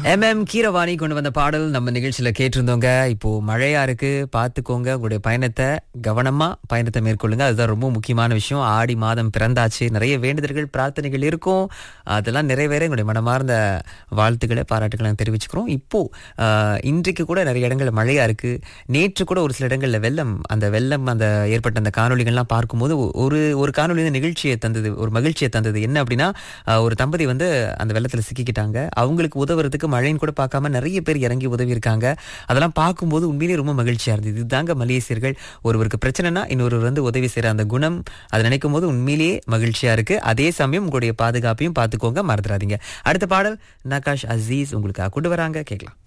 M M Keeravani கொண்டு வந்த பாடல் நம்ம நிகழ்ச்சியில கேட்டிருந்தோங்க இப்போ மழையா இருக்கு பாத்துக்கோங்க உங்களுடைய பயணத்தை கவனமா பயணத்தை மேற்கொள்ளுங்க அதுதான் ரொம்ப முக்கியமான விஷயம் ஆடி மாதம் பிறந்தாச்சு நிறைய வேண்டுதல்கள் பிரார்த்தனைகள் இருக்கும் அதெல்லாம் நிறைவேற எங்களுடைய மனமார்ந்த வாழ்த்துக்களை பாராட்டுகளை நாங்க தெரிவிச்சுக்கிறோம் இப்போ ஆஹ், இன்றைக்கு கூட நிறைய இடங்கள்ல மழையா இருக்கு நேற்று கூட ஒரு சில இடங்கள்ல வெள்ளம் அந்த வெள்ளம் அந்த ஏற்பட்ட அந்த காணொளிகள்லாம் பார்க்கும்போது ஒரு ஒரு காணொளி வந்து நிகழ்ச்சியை தந்தது ஒரு மகிழ்ச்சியை தந்தது என்ன அப்படின்னா ஆஹ், ஒரு தம்பதி வந்து அந்த வெள்ளத்துல சிக்கிக்கிட்டாங்க அவங்களுக்கு உதவுறதுக்கு மழைன்னு கூட பார்க்காம நிறைய பேர் இறங்கி உதவி இருக்காங்க அதெல்லாம் பார்க்கும்போது உண்மையிலேயே ரொம்ப மகிழ்ச்சியா இருந்தது இதுதாங்க மலேசியர்கள் ஒருவருக்கு பிரச்சனைனா இன்னொருவர் வந்து உதவி செய்யற அந்த குணம் அதை நினைக்கும் போது உண்மையிலேயே மகிழ்ச்சியா இருக்கு அதே சமயம் உங்களுடைய பாதுகாப்பையும் பார்த்துக்கோங்க மறந்துடாதீங்க அடுத்த பாடல் நகாஷ் அசீஸ் உங்களுக்கு கொண்டு வராங்க கேட்கலாம்